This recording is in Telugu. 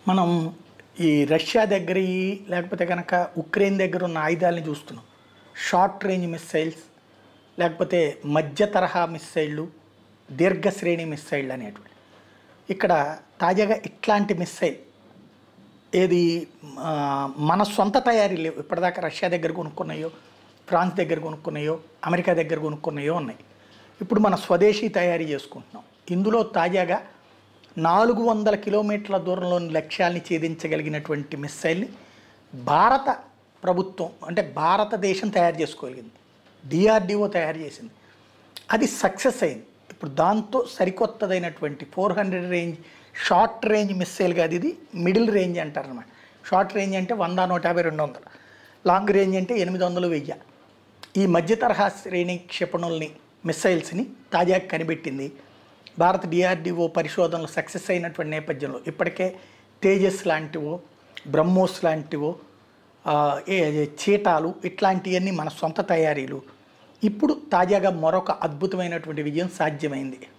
మనం ఈ రష్యా దగ్గర ఈ- లేకపోతే కనుక ఉక్రెయిన్ దగ్గర ఉన్న ఆయుధాలని చూస్తున్నాం షార్ట్ రేంజ్ మిస్సైల్స్ లేకపోతే మధ్య తరహా మిస్సైళ్ళు దీర్ఘ శ్రేణి మిస్సైళ్ళు అనేటువంటి ఇక్కడ తాజాగా ఇట్లాంటి మిస్సైల్ ఏది ఆ, మన సొంత తయారీ లేవు ఇప్పటిదాకా రష్యా దగ్గర కొనుక్కున్నాయో ఫ్రాన్స్ దగ్గర కొనుక్కున్నాయో అమెరికా దగ్గర కొనుక్కున్నాయో ఉన్నాయి ఇప్పుడు మన స్వదేశీ తయారీ చేసుకుంటున్నాం ఇందులో తాజాగా నాలుగు వందల కిలోమీటర్ల దూరంలోని లక్ష్యాల్ని ఛేదించగలిగినటువంటి మిస్సైల్ని భారత ప్రభుత్వం అంటే భారతదేశం తయారు చేసుకోగలిగింది డిఆర్డిఓ తయారు చేసింది అది సక్సెస్ అయింది ఇప్పుడు దాంతో సరికొత్తదైనటువంటి four hundred range short range missile కాదు ఇది మిడిల్ రేంజ్ అంటారు అనమాట షార్ట్ రేంజ్ అంటే వంద నూట యాభై రెండు వందలు లాంగ్ రేంజ్ అంటే ఎనిమిది వందలు వెయ్యి ఈ మధ్య తరహా శ్రేణి క్షిపణుల్ని మిస్సైల్స్ని తాజాగా కనిపెట్టింది భారత డిఆర్డిఓ పరిశోధనలు సక్సెస్ అయినటువంటి నేపథ్యంలో ఇప్పటికే తేజస్ లాంటివో బ్రహ్మోస్ లాంటివో ఆ, ఏ ఏ చీటాలు ఇట్లాంటివన్నీ మన సొంత తయారీలు ఇప్పుడు తాజాగా మరొక అద్భుతమైనటువంటి విజయం సాధ్యమైంది